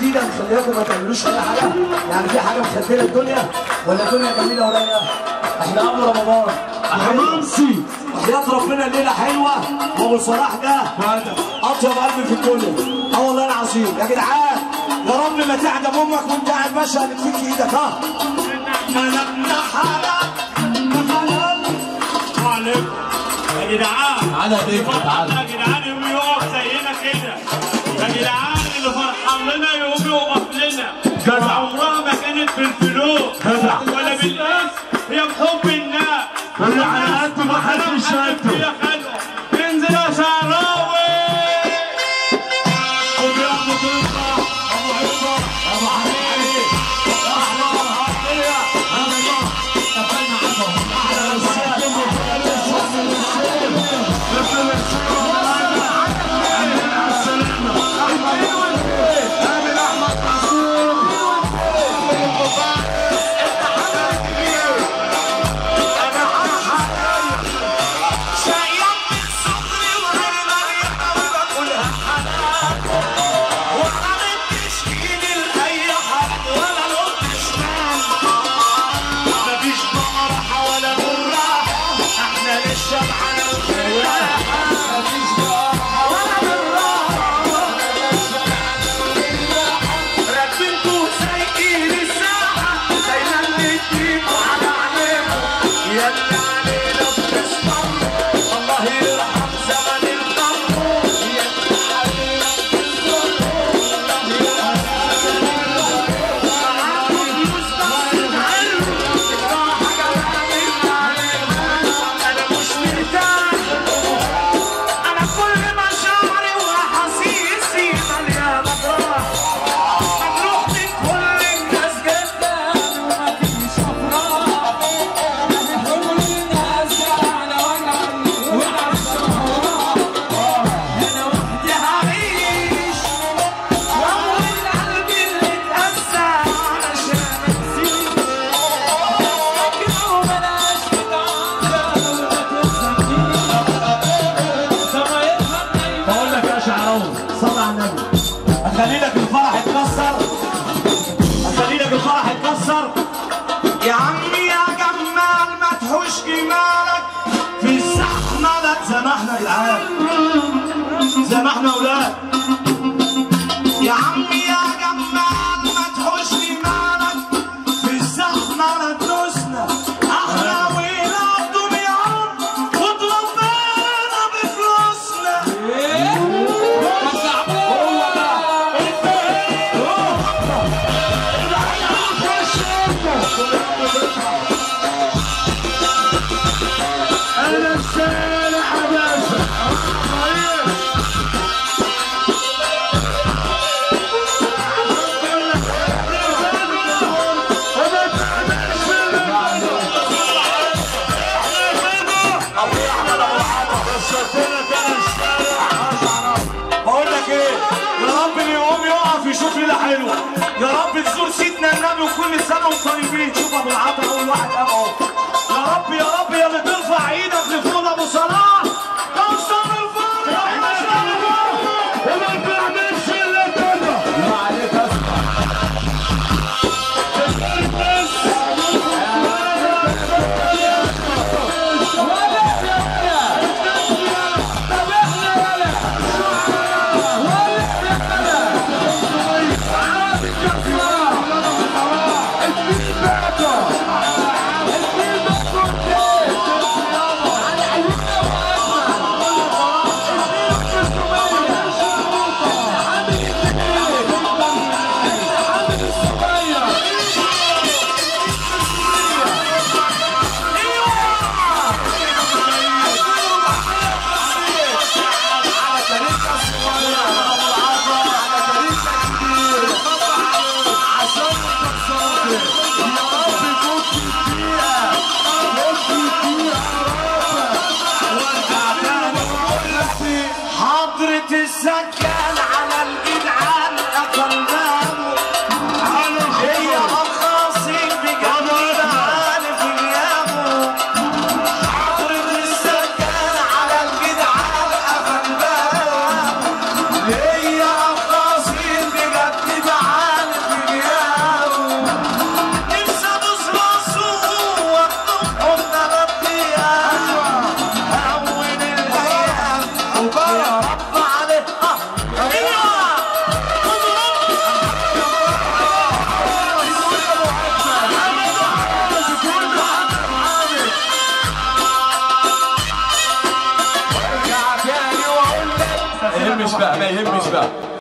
جديده مخليكم ما تعملوش اي حاجه يعني في حاجه مخدله الدنيا ولا الدنيا جميله ورايقه احنا قبل رمضان حمامسي حياة ربنا الليله حلوه وابو صلاح ده اطيب قلب في الدنيا اه والله العظيم يا جدعان يا رب ما تعدم امك وانت قاعد ماشي هتكفيك ايدك ها خلقنا حلق حلال عليكم يا جدعان تعالى يا بيك تعالى يا جدعان يقوم يقف زينا كده يا جدعان اللي فرحان لنا يقوم يقف لنا جدع. عمرها ما كانت بالفلوس جدع. ولا بالاسم هي بحب الناس اللي على قد ما حد شايفه يا خلوه انزل يا شعراوي خد يا ابو تربه ابو عصا ابو حبيبي احلى مرحبا مفيش بقرة ولا مرة احنا للشبعانة والفلاحة مفيش بقرة ولا مرة راكبينكوا سايقين الساعة دايما بتجيبوا على عينيكوا يلا علينا بتسمعوا الله يرحم زمن القمر يلا علينا بتسمعوا الله يرحم زمن القمر معاكم فلوس بس انا مش مرتاح انا كل مشاعري واحاسيسي مليانه جراح مجروح من كل الناس جدا ومفيش افراح كل الناس على وجعي انا وحدي هعيش واول قلبي اللي اتأذى علشان انسيك بقول لك يا شعراوي صلى على النبي اخلي لك الفرح يتكسر اخلي لك الفرح يتكسر يا عمي يا جمال ما تحوش جمالك في الزحمه لا زي ما احنا جدعان زي ما احنا اولاد يا عمي يا جمال ما تحوش جمالك في الزحمه لا تدوسنا احنا ولاد دمياط وتربينا بفلوسنا انا السارح يا باشا بقول لك ايه يا رب اللي يقوم يقف يشوف ليله حلوه يا رب تزور سيدنا النبي وكل سنه وانتم طيبين شوف ابو العطا اول واحد قام اهو يا رب يا رب يا اللي ترفع ايدك لفوق ابو صلاح توصل الفرح يا شباب وما بنعملش الا كده ما عليك اسمع الفيل بقى ما يهمش بقى